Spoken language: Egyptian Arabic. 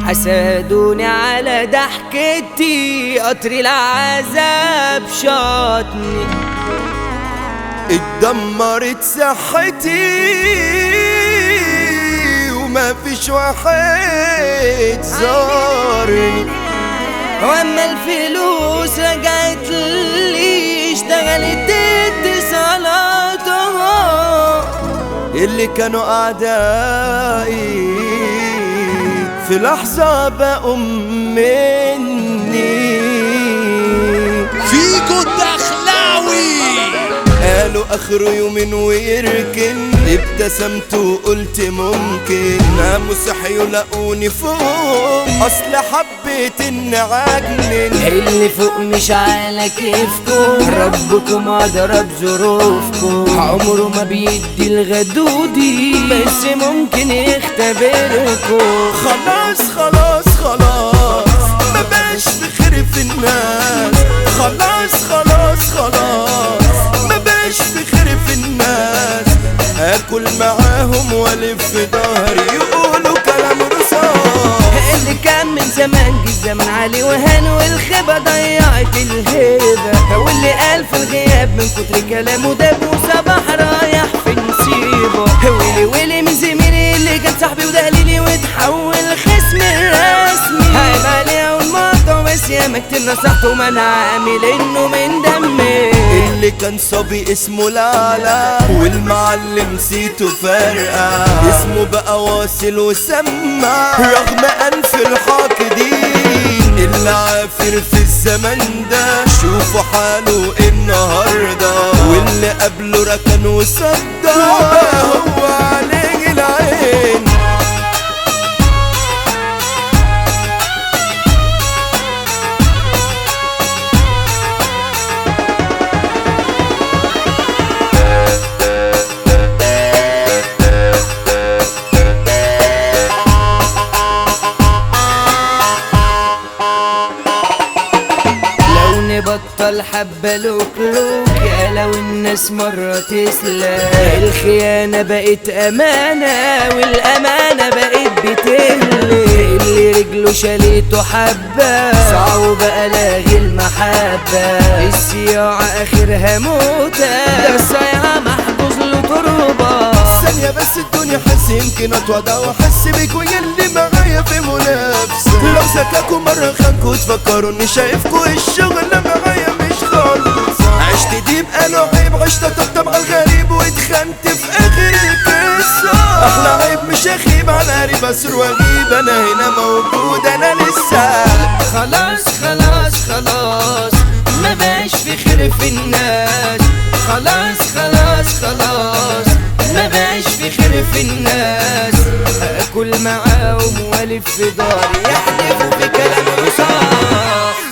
حسدوني على ضحكتي قطر العذاب شاطني اتدمرت صحتي وما فيش واحد زارني واما الفلوس رجعت لي اشتغلت اتصالاتها اللي كانوا اعدائي في لحظة بقوا مني فيكو الدخلاوي قالوا اخره يومين ويركن ابتسمت وقلت ممكن قاموا صحيوا لقوني فوق اصل حبيت اني عجنن اللي فوق مش على كيفكم ربكم اضرب ظروفكم عمره ما بيدي الغدودي بس ممكن يختبركم خلاص خلاص خلاص ما بقاش بخير في الناس خلاص خلاص خلاص ما بقاش بخير في الناس اكل معاهم والف في ظهري يقولوا كلام رصاص اللي كان من زمان جه الزمن عليه وهان والخيبة ضيعت الهيبة واللي قال في الغياب من كتر كلامه داب وصباح رايح في نسيبه ويلي ويلي من زميلي اللي كان صاحبي ودليلي وتحول خصم رسمي هايب عليه والمقطع بس يا مكتب نصحته ما انا عامل انه من دمي اللي كان صبي اسمه لالا والمعلم سيته فرقة اسمه بقى واصل وسمع رغم انف الحاقدين اللي عافر في الزمن ده شوفوا حاله النهاردة واللي قبله ركن وصدى هو عليه العين لو نبطل حبة لوك لوك يا لو الناس مرة تسلى الخيانة بقت أمانة والأمانة بقت بتهلي اللي رجله شالته حبة صعب بقى لاغي المحبة الصياعة آخرها موتة ده الصياعة محجوز له تربة ثانية بس الدنيا حس يمكن اتوضى واحس بيك ويلي معايا في منافسة لو سكاكوا مرة خانكوا تفكروا اني شايفكوا الشغل معايا مش خالص عشت دي بقى له عيب عشت طبطب على الغريب واتخنت في اخر القصة احلى عيب مش اخيب على قريب اسر واغيب انا هنا موجود انا لسه خلاص خلاص خلاص ما بقاش في خير في الناس خلاص خلاص خلاص ما بقاش في خير في الناس اكل معاهم والف في داري يحلفوا في كلام رصاص